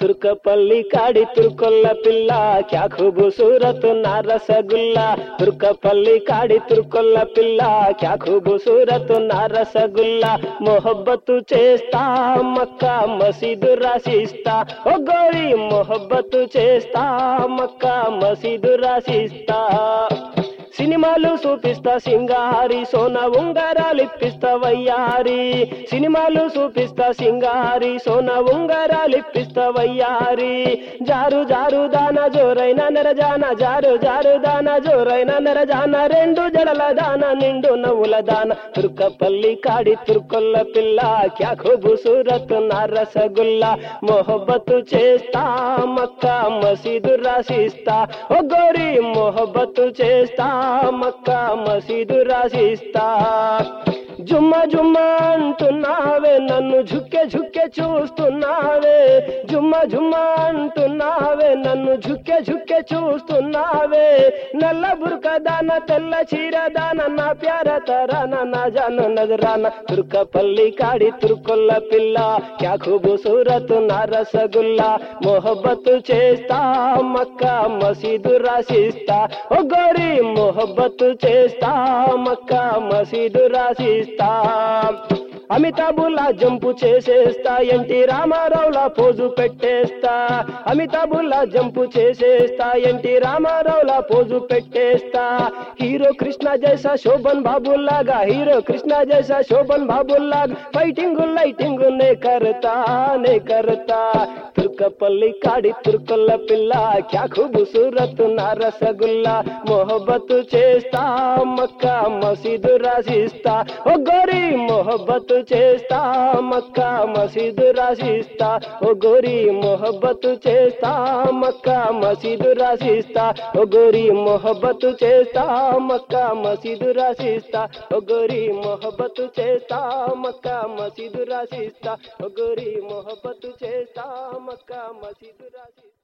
తుర్కపల్లి కాడి తుర్కొల్ల పిల్ల క్యా ఖూబుసూరత్ నా రసగుల్లా తుర్కపల్లి కాడి తుర్కొల్ల పిల్ల క్యా ఖూబుసూరత్ నా రసగుల్లా మొహబ్బతు చేస్తా మక్కా మసీదు రాసిస్తా ఓ గోరి మొహబ్బతు చేస్తా మక్కా మసీదు రాసిస్తా సినిమాలు చూపిస్తా సింగారి సోన ఉంగరాలు ఇప్పిస్తా వయ్యారి సినిమాలు చూపిస్తా సింగారి సోన ఉంగరాలు ఇప్పిస్తా వయ్యారి జారు జారు దాన జోరైన నెరజాన జారు జారు దాన జోరైన నెరజాన రెండు జడల దాన నిండు నవ్వుల దాన తుర్కపల్లి కాడి తుర్కొల్ల పిల్ల క్యా ఖూబుసూరత్ నా రసగుల్లా మొహబ్బతు చేస్తా మక్కా మసీదు రాసిస్తా ఓ గోరి మొహబ్బతు చేస్తా మక్కా మసీదు రాసిస్తా జుమ్మ జుమ్మ అంటున్నావే నన్ను ఝుక్కే ఝుక్కే చూస్తున్నావే జుమ్మ జుమ్మ అంటున్నావే నన్ను ఝుక్కే ఝుక్కే చూస్తున్నావే నల్ల బురక దాన తెల్ల చీర దాన నా ప్యార తరాన నా జాన నజరాన తుర్కపల్లి కాడి తుర్కొల్ల పిల్ల క్యా ఖూబుసూరత్ నా రసగుల్లా మొహబ్బతు చేస్తా మక్కా మసీదు రాసిస్తా ఓ గోరి మొహబ్బతు చేస్తా మక్కా మసీదు రాసిస్తా అమితాబుల్లా జంపు చేసేస్తా ఎన్టీ రామారావులా పోజు పెట్టేస్తా అమితాబుల్లా జంపు చేసేస్తా ఎన్టీ రామారావులా పోజు పెట్టేస్తా హీరో కృష్ణ జైసా శోభన్ బాబుల్లాగా హీరో కృష్ణ జైసా శోభన్ బాబుల్లాగా ఫైటింగ్ లైటింగ్ నే కరతా నే కరతా తుర్కపల్లి కాడి తుర్కొల్ల పిల్ల క్యా ఖూబుసూరత్ నా రసగుల్లా మొహబ్బతు చేస్తా మక్కా మసీదు రాసిస్తా ఓ గోరి మొహబ్బతు చేస్తా మక్కా మసీదు రాసిస్తా ఓ గోరి మొహబ్బతు చేస్తా మక్కా మసీదు రాసిస్తా ఓ గోరి మొహబ్బతు చేస్తా మక్కా మసీదు రాసిస్తా ఓ గోరి మొహబ్బతు చేస్తా మక్కా మసీదు రాసిస్తా ఓ గోరి మొహబ్బతు చేస్తా మక్కా మసీదు రాసిస్తా